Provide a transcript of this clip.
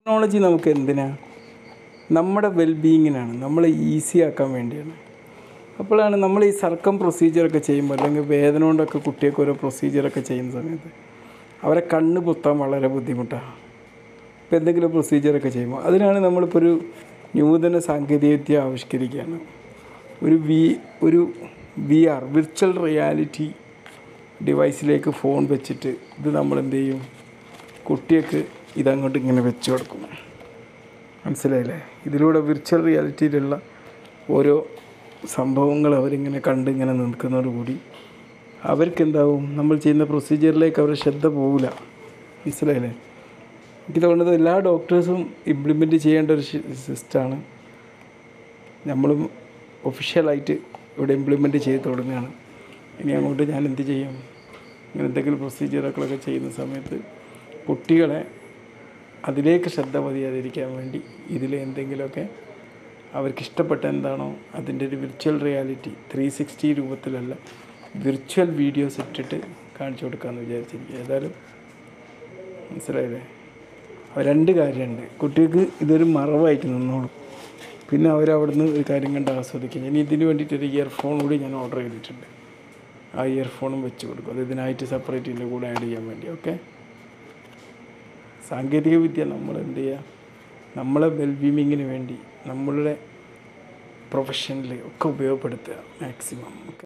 technology നമുക്ക് എന്തിനാ നമ്മുടെ വെൽബീയിങ്ങിനാണ് നമ്മളെ ഈസി ആക്കാൻ വേണ്ടിയാണ് അപ്പോഴാണ് നമ്മൾ ഈ സർക്കം പ്രൊസീജിയറൊക്കെ ചെയ്യുമ്പോൾ അല്ലെങ്കിൽ വേദന കൊണ്ടൊക്കെ കുട്ടിയൊക്കെ ഓരോ പ്രൊസീജിയറൊക്കെ ചെയ്യുന്ന സമയത്ത് അവരെ കണ്ണ് പൊത്താൻ വളരെ ബുദ്ധിമുട്ടാണ് ഇപ്പോൾ എന്തെങ്കിലും പ്രൊസീജിയറൊക്കെ ചെയ്യുമ്പോൾ അതിനാണ് നമ്മളിപ്പോൾ ഒരു നൂതന സാങ്കേതികവിദ്യ ആവിഷ്കരിക്കുകയാണ് ഒരു വി ഒരു വി ആർ വിർച്വൽ റിയാലിറ്റി ഡിവൈസിലേക്ക് ഫോൺ വെച്ചിട്ട് ഇത് നമ്മൾ എന്ത് ചെയ്യും കുട്ടിക്ക് ഇതങ്ങോട്ട് ഇങ്ങനെ വെച്ച് കൊടുക്കും മനസ്സിലായില്ലേ ഇതിലൂടെ വിർച്വൽ റിയാലിറ്റിയിലുള്ള ഓരോ സംഭവങ്ങൾ അവരിങ്ങനെ കണ്ട് ഇങ്ങനെ നിൽക്കുന്നതോടുകൂടി അവർക്ക് എന്താവും നമ്മൾ ചെയ്യുന്ന പ്രൊസീജിയറിലേക്ക് അവരുടെ ശ്രദ്ധ പോവില്ല മനസ്സിലായില്ലേ എനിക്ക് തോന്നുന്നത് എല്ലാ ഡോക്ടേഴ്സും ഇംപ്ലിമെൻറ്റ് ചെയ്യേണ്ട ഒരു സിസ്റ്റമാണ് നമ്മളും ഒഫീഷ്യലായിട്ട് ഇവിടെ ഇംപ്ലിമെൻറ്റ് ചെയ്ത് തുടങ്ങുകയാണ് ഇനി അങ്ങോട്ട് ഞാൻ എന്ത് ചെയ്യും ഇങ്ങനെ എന്തെങ്കിലും പ്രൊസീജിയറുകളൊക്കെ ചെയ്യുന്ന സമയത്ത് കുട്ടികളെ അതിലേക്ക് ശ്രദ്ധ പതിയാതിരിക്കാൻ വേണ്ടി ഇതിൽ എന്തെങ്കിലുമൊക്കെ അവർക്ക് ഇഷ്ടപ്പെട്ട എന്താണോ അതിൻ്റെ ഒരു വിർച്വൽ റിയാലിറ്റി ത്രീ സിക്സ്റ്റി രൂപത്തിലല്ല വിർച്വൽ വീഡിയോസ് ഇട്ടിട്ട് കാണിച്ചു കൊടുക്കാമെന്ന് വിചാരിച്ചിരിക്കുക ഏതായാലും മനസ്സിലായില്ലേ അപ്പോൾ രണ്ട് കാര്യമുണ്ട് കുട്ടികൾക്ക് ഇതൊരു മറവായിട്ട് നിന്നോളും പിന്നെ അവരവിടുന്ന് ഒരു കാര്യം കണ്ട് ആസ്വദിക്കും ഇനി ഇതിന് വേണ്ടിയിട്ട് ഒരു ഇയർഫോൺ കൂടി ഞാൻ ഓർഡർ ചെയ്തിട്ടുണ്ട് ആ ഇയർഫോണും വെച്ച് കൊടുക്കും അത് ഇതിനായിട്ട് സെപ്പറേറ്റ് ഇതിൻ്റെ കൂടെ ആഡ് ചെയ്യാൻ വേണ്ടി ഓക്കെ സാങ്കേതിക വിദ്യ നമ്മൾ എന്ത് ചെയ്യുക നമ്മളെ വെൽബീമിങ്ങിന് വേണ്ടി നമ്മളുടെ പ്രൊഫഷനിൽ ഒക്കെ ഉപയോഗപ്പെടുത്തുക മാക്സിമം ഓക്കെ